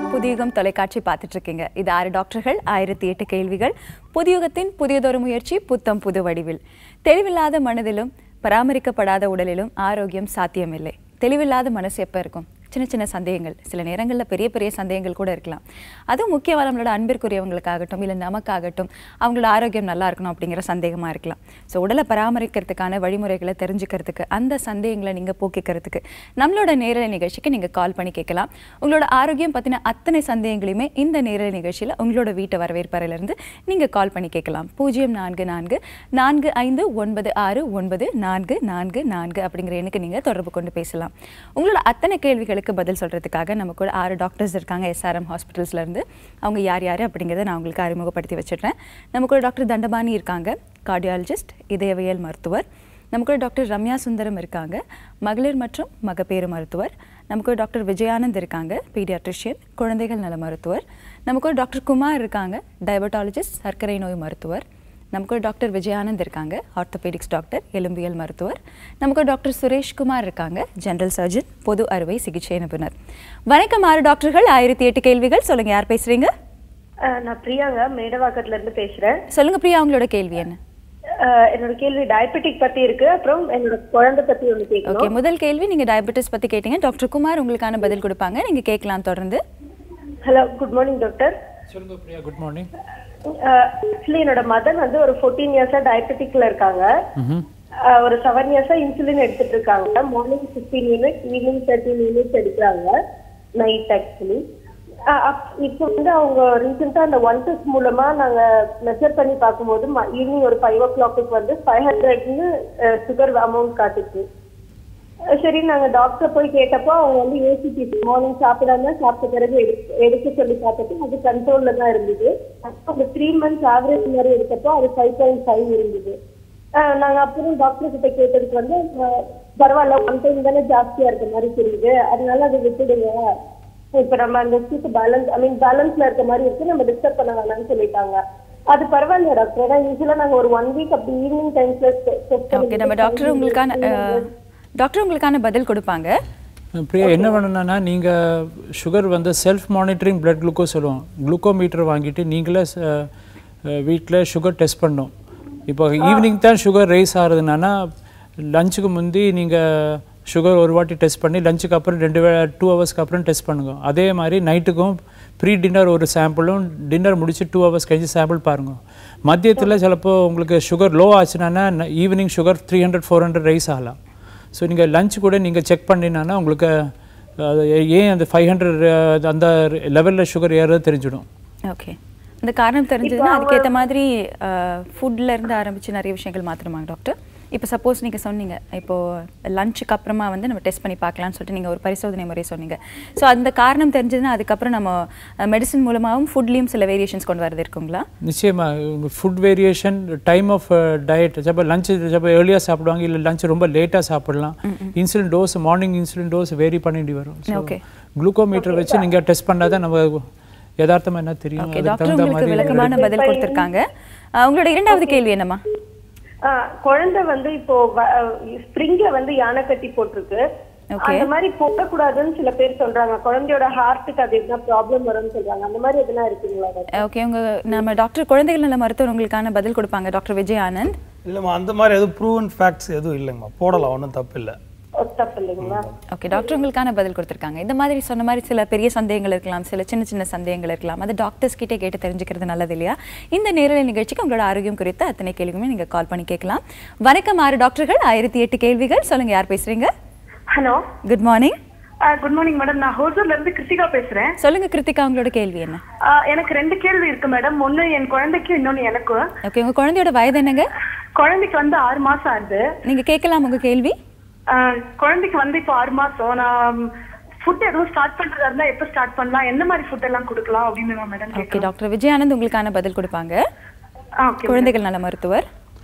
புதியுகம் தொலைக்காட்சி பார்த்துட்டு இருக்கீங்க இது ஆறு டாக்டர்கள் ஆயிரத்தி எட்டு கேள்விகள் புதியுகத்தின் புதியதொரு முயற்சி புத்தம் புது வடிவில் தெளிவில்லாத மனதிலும் பராமரிக்கப்படாத உடலிலும் ஆரோக்கியம் சாத்தியமில்லை தெளிவில்லாத மனசு எப்போ இருக்கும் சின்ன சின்ன சந்தேகங்கள் சில நேரங்களில் பெரிய பெரிய சந்தேகங்கள் கூட இருக்கலாம் அதுவும் முக்கியமாக நம்மளோட அன்பிற்குரியவங்களுக்காகட்டும் இல்லை நமக்காகட்டும் அவங்களோட ஆரோக்கியம் நல்லா இருக்கணும் அப்படிங்கிற சந்தேகமாக இருக்கலாம் ஸோ உடலை பராமரிக்கிறதுக்கான வழிமுறைகளை தெரிஞ்சுக்கிறதுக்கு அந்த சந்தேகங்களை நீங்கள் போக்கிக்கிறதுக்கு நம்மளோட நேரலை நிகழ்ச்சிக்கு நீங்கள் கால் பண்ணி கேட்கலாம் உங்களோட ஆரோக்கியம் பற்றின அத்தனை சந்தேகங்களையுமே இந்த நேரலை நிகழ்ச்சியில் உங்களோட வீட்டு வரவேற்பறையிலேருந்து நீங்கள் கால் பண்ணி கேட்கலாம் பூஜ்ஜியம் நான்கு நான்கு நான்கு ஐந்து ஒன்பது ஆறு ஒன்பது நான்கு நான்கு நான்கு அப்படிங்கிற எண்ணுக்கு நீங்கள் தொடர்பு கொண்டு பேசலாம் உங்களோட அத்தனை கேள்விகளுக்கு பதில் சொல்கிறதுக்காக நம்ம கூட ஆறு டாக்டர்ஸ் இருக்காங்க எஸ்ஆர்எம் ஹாஸ்பிட்டல்ஸ்லேருந்து அவங்க யார் யார் அப்படிங்கிறத நான் உங்களுக்கு அறிமுகப்படுத்தி வச்சிடுறேன் நம்ம கூட டாக்டர் தண்டபாணி இருக்காங்க கார்டியாலஜிஸ்ட் இதயவியல் மருத்துவர் நம்ம கூட டாக்டர் ரம்யா சுந்தரம் இருக்காங்க மகளிர் மற்றும் மகப்பேறு மருத்துவர் நம்ம கூட டாக்டர் விஜயானந்த் இருக்காங்க பீடியாட்ரிஷியன் குழந்தைகள் நல மருத்துவர் நம்ம கூட டாக்டர் குமார் இருக்காங்க டயபட்டாலஜிஸ்ட் சர்க்கரை நோய் மருத்துவர் நம்ம கூட டாக்டர் விஜயானந்த் இருக்காங்க ஆர்த்தோபெடிக்ஸ் டாக்டர் எலும்பியல் மருத்துவர் நம்ம கூட டாக்டர் சுரேஷ் குமார் இருக்காங்க ஜெனரல் சர்ஜன் பொது அறுவை சிகிச்சை நிபுணர் வணக்கம் ஆறு டாக்டர்கள் ஆயிரத்தி எட்டு கேள்விகள் சொல்லுங்க யார் பேசுறீங்க அஹ் நான் பிரியாங்க மேடவாக்கத்துல இருந்து பேசுறேன் சொல்லுங்க பிரியா உங்களோட கேள்வி என்ன அஹ் என்னோட கேள்வி டயபெட்டிக் பத்தி இருக்கு அப்புறம் என்னோட குழந்தை பத்தி ஒண்ணு ஓகே கேட்கணும் முதல் கேள்வி நீங்க டயபெட்டிஸ் பத்தி கேட்டீங்க டாக்டர் குமார் உங்களுக்கான பதில் கொடுப்பாங்க நீங்க கேட்கலாம் தொடர்ந்து ஹலோ குட் மார்னிங் டாக்டர் சொல்லுங்க பிரியா குட் மார்னிங் ஆக்சுவலி என்னோட மதர் வந்து ஒரு ஃபோர்டீன் இயர்ஸா டயபெட்டிக்ல இருக்காங்க அஹ் ஒரு செவன் இயர்ஸா இன்சுலின் எடுத்துட்டு இருக்காங்க morning fifteen unit evening thirteen units எடுக்கிறாங்க நைட் ஆக்சுவலி இப்போ வந்து அவங்க ரீசெண்டா அந்த ஒன் டெஸ்ட் மூலமா நாங்க மெஷர் பண்ணி பார்க்கும்போது ஈவினிங் ஒரு ஃபைவ் ஓ கிளாக்கு வந்து ஃபைவ் ஹண்ட்ரட்னு சுகர் அமௌண்ட் காட்டுச்சு அஹ் சரி நாங்க டாக்டர் போய் கேட்டப்போ அவங்க வந்து ஏசிபி மார்னிங் சாப்பிடாம சாப்பிட்ட பிறகு எடுக்க- எடுக்க சொல்லி பார்த்தப்போ அது கண்ட்ரோல்ல தான் இருந்தது அப்போ அந்த த்ரீ மந்த்ஸ் ஆவரேஜ் மாதிரி எடுத்தப்போ அது ஃபைவ் பாயிண்ட் ஃபைவ் இருந்தது அஹ் நாங்க அப்புறம் டாக்டர் கிட்ட கேட்டதுக்கு வந்து அஹ் பரவாயில்ல ஒன் டைம் தானே ஜாஸ்தியா இருக்க மாதிரி தெரியுது அதனால அதை விட்டுடுங்க இப்ப நம்ம அந்த சீட்டு பேலன்ஸ் ஐ மீன் பேலன்ஸ்ல இருக்க மாதிரி இருக்கு நம்ம டிஸ்டர்ப் பண்ண வேணாம்னு சொல்லிட்டாங்க அது பரவாயில்ல டாக்டர் ஏன்னா யூஸ்வலா நாங்க ஒரு ஒன் வீக் அப்படி ஈவினிங் டைம்ஸ்ல ஓகே நம்ம டாக்டர் உங்களுக்கான அஹ், டாக்டர் உங்களுக்கான பதில் கொடுப்பாங்க பிரியா என்ன பண்ணணும்னா நீங்கள் சுகர் வந்து செல்ஃப் மானிட்டரிங் பிளட் குளுக்கோஸ் சொல்லுவோம் குளுக்கோமீட்டர் வாங்கிட்டு நீங்களே வீட்டில் சுகர் டெஸ்ட் பண்ணணும் இப்போ ஈவினிங் தான் சுகர் ரைஸ் ஆகுதுன்னா லஞ்சுக்கு முந்தி நீங்கள் சுகர் ஒரு வாட்டி டெஸ்ட் பண்ணி லஞ்சுக்கு அப்புறம் ரெண்டு வே டூ ஹவர்ஸ்க்கு அப்புறம் டெஸ்ட் பண்ணுங்க அதே மாதிரி நைட்டுக்கும் ப்ரீ டின்னர் ஒரு சாம்பிளும் டின்னர் முடிச்சு டூ ஹவர்ஸ் கழிச்சு சாம்பிள் பாருங்க மதியத்தில் சிலப்போ உங்களுக்கு சுகர் லோ ஆச்சுன்னா evening sugar three hundred four hundred rise ஆகலாம் ஸோ நீங்கள் லஞ்ச் கூட நீங்கள் செக் பண்ணினா உங்களுக்கு அது ஏன் அந்த ஃபைவ் ஹண்ட்ரட் அந்த லெவலில் சுகர் ஏறது தெரிஞ்சிடும் ஓகே அந்த காரணம் தெரிஞ்சதுன்னா அதுக்கேற்ற மாதிரி ஃபுட்ல இருந்து ஆரம்பிச்சு நிறைய விஷயங்கள் மாற்றணுமாங்க டாக்டர் இப்போ சப்போஸ் நீங்கள் சொன்னீங்க இப்போ லஞ்சுக்கு அப்புறமா வந்து நம்ம டெஸ்ட் பண்ணி பார்க்கலாம்னு சொல்லிட்டு நீங்கள் ஒரு பரிசோதனை முறை சொன்னீங்க ஸோ அந்த காரணம் தெரிஞ்சதுன்னா அதுக்கப்புறம் நம்ம மெடிசன் மூலமாகவும் ஃபுட்லேயும் சில வேரியேஷன்ஸ் கொண்டு வரது இருக்குங்களா நிச்சயமாக food variation time of diet சிலப்போ லஞ்ச் சிலப்போ ஏர்லியாக சாப்பிடுவாங்க இல்லை லஞ்ச் ரொம்ப லேட்டாக சாப்பிடலாம் insulin dose morning insulin dose vary பண்ணிட்டு வரும் Okay. குளுக்கோமீட்டர் வச்சு நீங்கள் டெஸ்ட் பண்ணால் தான் நம்ம யதார்த்தமாக என்ன தெரியும் ஓகே அதுக்கு டாக்டர் தகுந்த உங்களுக்கு மாதிரி விளக்கமான பதில் கொடுத்துருக்காங்க அஹ், உங்களோட இரண்டாவது கேள்வி என்னம்மா ஆஹ் குழந்தை வந்து இப்போ ஸ்ப்ரிங்ல வந்து யானை கட்டி போட்டிருக்கு Okay. அந்த மாதிரி போடக்கூடாதுன்னு சில பேர் சொல்றாங்க குழந்தையோட ஹார்ட்டுக்கு அது எதுனா ப்ராப்ளம் வரும்னு சொல்றாங்க அந்த மாதிரி எதுனா இருக்குங்களா டாக்டர்? ஓகே உங்க நம்ம டாக்டர் குழந்தைகள் நல மருத்துவர் உங்களுக்கான பதில் கொடுப்பாங்க டாக்டர் விஜய் ஆனந்த் இல்லைம்மா அந்த மாதிரி எதுவும் ப்ரூவன் ஃபேக்ட்ஸ் எதுவும் இல்லைங்கம்மா போடலாம் ஒன்றும் தப்பு இல்லை ஓ, தப்பு இல்லைங்களா ஓகே டாக்டர் உங்களுக்கான பதில் கொடுத்துருக்காங்க இந்த மாதிரி சொன்ன மாதிரி சில பெரிய சந்தேகங்கள் இருக்கலாம் சில சின்ன சின்ன சந்தேகங்கள் இருக்கலாம் அது டாக்டர்ஸ் கிட்டே கேட்டு தெரிஞ்சுக்கிறது நல்லது இல்லையா இந்த நேரலை நிகழ்ச்சிக்கு உங்களோட ஆரோக்கியம் குறித்து அத்தனை கேள்வியுமே நீங்க கால் பண்ணி கேட்கலாம் வணக்கம் ஆறு டாக்டர்கள் ஆயிரத்தி எட்டு கேள்விகள் சொல்லுங்க யார் பேசுறீங்க hello good morning good morning madam நான் ஹோசூர்ல இருந்து கிருத்திகா பேசுறேன் சொல்லுங்க கிருத்திகா உங்களோட கேள்வி என்ன ஆஹ் எனக்கு ரெண்டு கேள்வி இருக்கு மேடம் ஒன்னு என் குழந்தைக்கு இன்னொன்னு எனக்கு ஓகே உங்க குழந்தையோட வயது என்னங்க குழந்தைக்கு வந்து ஆறு மாசம் ஆகுது நீங்க கேட்கலாம் உங்க கேள்வி ஆஹ் குழந்தைக்கு வந்து இப்போ ஆறு மாசம் நான் ஃபுட் எதுவும் ஸ்டார்ட் பண்றதா இருந்தா எப்ப ஸ்டார்ட் பண்ணலாம் எந்த மாதிரி ஃபுட் எல்லாம் கொடுக்கலாம் அப்படின்னு நான் மேடம் ஓகே டாக்டர் விஜயானந்த் உங்களுக்கான பதில் கொடுப்பாங்க ஓகே குழந்தைகள் நல மருத்துவர்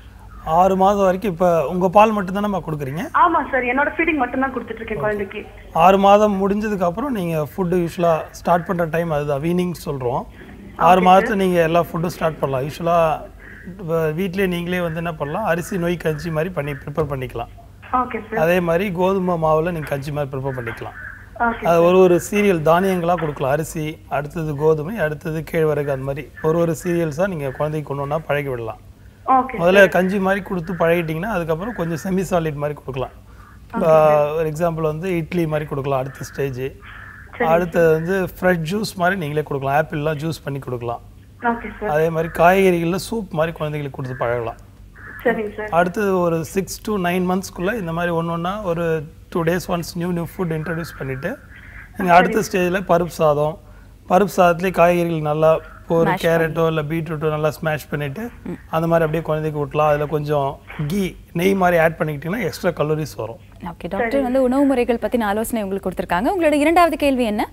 ஆறு மாதம் வரைக்கும் இப்போ உங்கள் பால் மட்டும் தானேம்மா கொடுக்குறீங்க ஆமா சார் என்னோட ஃபீடிங் மட்டும் தான் கொடுத்துட்டு இருக்கேன் குழந்தைக்கு ஆறு மாதம் முடிஞ்சதுக்கு அப்புறம் நீங்கள் ஃபுட்டு யூஸ்வலாக ஸ்டார்ட் பண்ணுற டைம் அதுதான் வீனிங் சொல்கிறோம் ஆறு மாதத்துல நீங்கள் எல்லா ஃபுட்டும் ஸ்டார்ட் பண்ணலாம் யூஸ்வலாக வீட்டிலே நீங்களே வந்து என்ன பண்ணலாம் அரிசி நொய் கஞ்சி மாதிரி பண்ணி ப்ரிப்பேர் பண்ணிக்கலாம் ஓகே சார் அதே மாதிரி கோதுமை மாவில் நீங்கள் கஞ்சி மாதிரி ப்ரிப்பேர் பண்ணிக்கலாம் அது ஒரு ஒரு சீரியல் தானியங்களாக கொடுக்கலாம் அரிசி அடுத்தது கோதுமை அடுத்தது கேழ்வரகு அந்த மாதிரி ஒரு ஒரு சீரியல்ஸாக நீங்கள் குழந்தைக்கு கொண்டு வந்தால் பழகி விடலாம் ஓகே முதல்ல கஞ்சி மாதிரி கொடுத்து பழகிட்டிங்கன்னா அதுக்கப்புறம் கொஞ்சம் செமி சாலிட் மாதிரி கொடுக்கலாம் ஒரு எக்ஸாம்பிள் வந்து இட்லி மாதிரி கொடுக்கலாம் அடுத்த ஸ்டேஜ் அடுத்தது வந்து ஃப்ரெஷ் ஜூஸ் மாதிரி நீங்களே கொடுக்கலாம் ஆப்பிள்லாம் ஜூஸ் பண்ணி கொடுக்கலாம் ஓகே சார் அதே மாதிரி காய்கறிகளில் சூப் மாதிரி குழந்தைங்களுக்கு கொடுத்து பழகலாம் சரிங்க சார் அடுத்தது ஒரு சிக்ஸ் to நைன் மந்த்ஸ்க்குள்ளே இந்த மாதிரி ஒன்று ஒன்றா ஒரு two days once new new food introduce பண்ணிவிட்டு நீங்கள் அடுத்த ஸ்டேஜில் பருப்பு சாதம் பருப்பு சாதத்துலேயே காய்கறிகள் நல்லா இப்போ ஒரு கேரட்டோ இல்லை பீட்ரூட்டோ நல்லா ஸ்மாஷ் பண்ணிவிட்டு அந்த மாதிரி அப்படியே குழந்தைக்கு விட்டலாம் அதில் கொஞ்சம் கீ நெய் மாதிரி ஆட் பண்ணிக்கிட்டிங்கன்னா எக்ஸ்ட்ரா கலோரிஸ் வரும் ஓகே டாக்டர் வந்து உணவு முறைகள் பத்தின ஆலோசனை உங்களுக்கு கொடுத்திருக்காங்க உங்களோட இரண்டாவது கேள்வி என்ன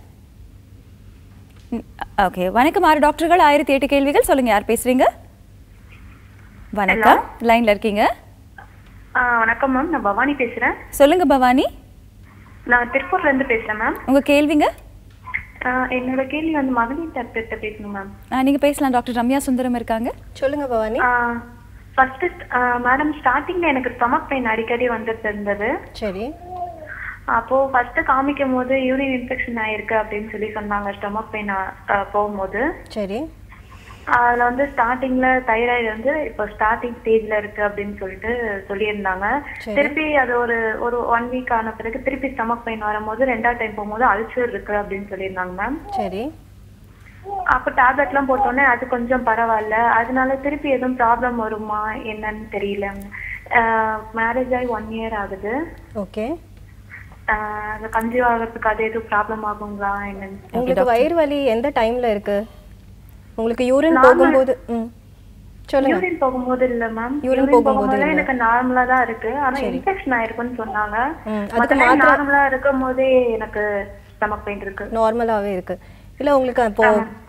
ஓகே வணக்கம் ஆறு டாக்டர்கள் ஆயிரத்தி எட்டு கேள்விகள் சொல்லுங்க யார் பேசுறீங்க வணக்கம் லைன்ல இருக்கீங்க ஆ, வணக்கம் மேம் நான் பவானி பேசுறேன் சொல்லுங்க பவானி நான் திருப்பூர்ல இருந்து பேசுறேன் மேம் உங்க கேள்விங்க ஆ, என்னோட கேள்வி வந்து மகளிர் டாக்டர்கிட்ட பேசணும் மேம் ஆ, நீங்க பேசலாம் டாக்டர் ரம்யா சுந்தரம் இருக்காங்க சொல்லுங்க பவானி ஃபர்ஸ்ட் மேடம் ஸ்டார்டிங்ல எனக்கு ஸ்டொமக் பெயின் அடிக்கடி வந்துட்டு இருந்தது சரி அப்போ ஃபர்ஸ்ட் காமிக்கும் போது யூரின் இன்ஃபெக்ஷன் ஆயிருக்கு அப்படின்னு சொல்லி சொன்னாங்க ஸ்டொமக் பெயின் போகும்போது சரி அதுல வந்து ஸ்டார்டிங்ல தைராய்டு வந்து இப்போ ஸ்டார்டிங் ஸ்டேஜ்ல இருக்கு அப்படின்னு சொல்லிட்டு சொல்லியிருந்தாங்க சரி. திருப்பி அது ஒரு ஒரு ஒன் வீக் ஆன பிறகு திருப்பி ஸ்டமக் பெயின் வரும்போது ரெண்டாவது டைம் போகும்போது அல்சர் இருக்கு அப்படின்னு சொல்லியிருந்தாங்க மேம் சரி அப்போ டேப்லெட்லாம் போட்டோன்னே அது கொஞ்சம் பரவாயில்ல அதனால திருப்பி எதுவும் ப்ராப்ளம் வருமா என்னன்னு தெரியல மேரேஜ் ஆகி ஒன் இயர் ஆகுது ஓகே ஆஹ் அந்த கன்சீவ் ஆகிறதுக்கு அது எதுவும் ப்ராப்ளம் ஆகுங்களா என்னன்னு உங்களுக்கு வயிறு வலி எந்த டைம்ல இருக்கு உங்களுக்கு யூரின் போகும்போது ம் சொல்லுங்க யூரின் போகும்போது இல்ல மேம் Urine யூரின் போகும்போது போகும்போது இல்ல. எனக்கு நார்மலா தான் இருக்கு ஆனா இன்ஃபெக்ஷன் ஆயிருக்குன்னு சொன்னாங்க ம், அதுக்கு மத்தபடி மாத்திரை- நார்மலா இருக்கும் போதே எனக்கு ஸ்டமக் பெயின் இருக்கு நார்மலாவே இருக்கு இல்ல உங்களுக்கு அப்போ